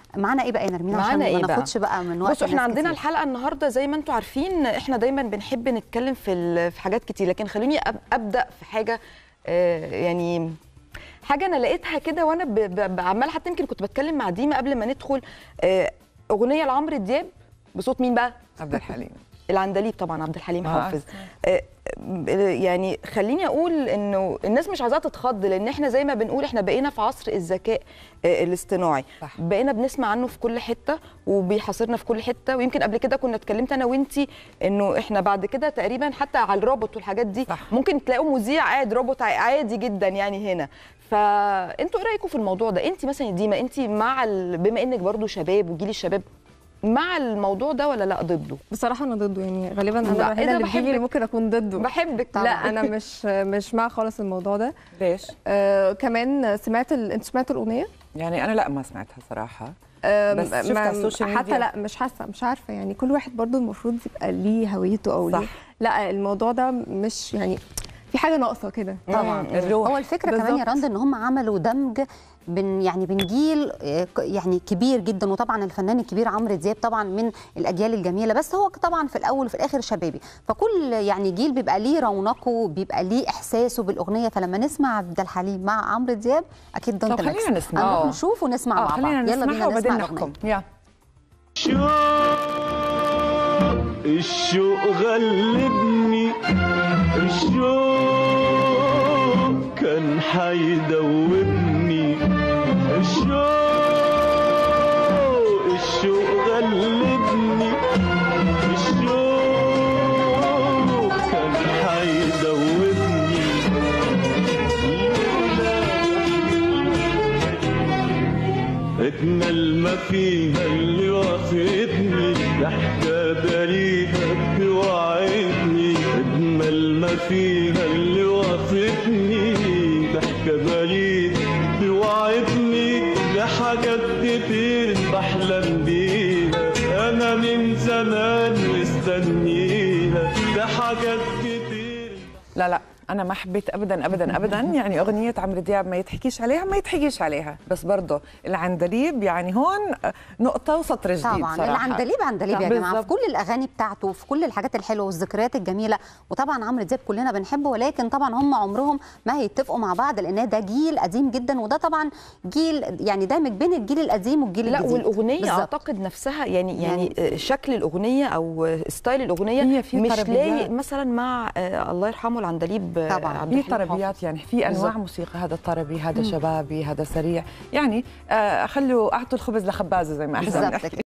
معانا ايه بقى يا نرمين معانا عشان إيه ما بقى؟ ناخدش بقى من وقت بصوا احنا الناس عندنا كتير. الحلقه النهارده زي ما انتم عارفين احنا دايما بنحب نتكلم في ال- في حاجات كتير لكن خلوني أب- ابدا في حاجه آه، يعني حاجه انا لقيتها كده وانا ب- ب- ب- عماله حتى يمكن كنت بتكلم مع ديما قبل ما ندخل آه، اغنيه لعمرو دياب بصوت مين بقى عبد الحليم العندليب طبعا عبد الحليم آه. حافظ آه، ب- يعني خليني اقول انه الناس مش عايزاها تتخض لان احنا زي ما بنقول احنا بقينا في عصر الذكاء آه، الاصطناعي صح. بقينا بنسمع عنه في كل حته وبيحاصرنا في كل حته ويمكن قبل كده كنا اتكلمت انا وانتي انه احنا بعد كده تقريبا حتى على الروبوت والحاجات دي صح. ممكن تلاقوا مذيع قاعد روبوت عادي جدا يعني هنا فانتوا ايه رايكم في الموضوع ده انت مثلا يا ديما انت مع ال... بما انك برضو شباب وجيل الشباب مع الموضوع ده ولا لا ضده بصراحه انا ضده يعني غالبا لا، انا إيه الوحيده ده اللي بتيجي اللي بحبك. ممكن اكون ضده بحبك طبعا لا انا مش مش مع خالص الموضوع ده ليش؟ آه كمان سمعت ال... انت سمعت الاغنيه يعني انا لا ما سمعتها صراحه آه بس شفت على السوشيال حتى ميديا. لا مش حاسه مش عارفه يعني كل واحد برضو المفروض يبقى ليه هويته او صح. ليه لا الموضوع ده مش يعني في حاجه ناقصه كده طبعا مم. الروح. هو الفكره كمان يا بالظبط. رند ان هم عملوا دمج بين يعني بين جيل آه، ك- يعني كبير جدا وطبعا الفنان الكبير عمرو دياب طبعا من الاجيال الجميله بس هو طبعا في الاول وفي الاخر شبابي فكل يعني جيل بيبقى ليه رونقه بيبقى ليه احساسه بالاغنيه فلما نسمع عبد الحليم مع عمرو دياب اكيد ده طب خلينا نسمع. هنروح آه. نشوف ونسمع اه مع خلينا بعض يلا نسمعها بينا وبعدين نسمع نحكم الاغنيه يلا الشوق الشوق غلبني الشوق كان حيدوبني الشوق الشوق غلبني الشوق كان حيدوبني اجمل ما فيها اللي واخدني ضحكه بريئه توعدني اجمل ما فيها اللي واخدني ضحكه بريئه توعدني بحاجات كتير بحلم بيها انا من زمان مستنيها بحاجات كتير لا لا انا ما حبيت ابدا ابدا ابدا يعني اغنيه عمرو دياب ما يتحكيش عليها ما يتحكيش عليها بس برضه العندليب يعني هون نقطه وسطر جديد طبعا صراحه العندليب عندليب يا طبعاً. جماعه في بالظبط. كل الاغاني بتاعته في كل الحاجات الحلوه والذكريات الجميله وطبعا عمرو دياب كلنا بنحبه ولكن طبعا هم عمرهم ما هيتفقوا مع بعض لان ده جيل قديم جدا وده طبعا جيل يعني دامج بين الجيل القديم والجيل لا الجديد والاغنيه بالظبط. اعتقد نفسها يعني يعني شكل الاغنيه او ستايل الاغنيه هي في مش طربيات. لايق مثلا مع آه، الله يرحمه العندليب آه، طبعاً. عبد في الحليم حافظ. طربيات يعني في انواع بالظبط. موسيقى هذا طربي هذا شبابي هذا سريع يعني آه خلوا اعطوا الخبز لخبازه زي ما احنا بالظبط بنحكي. كده.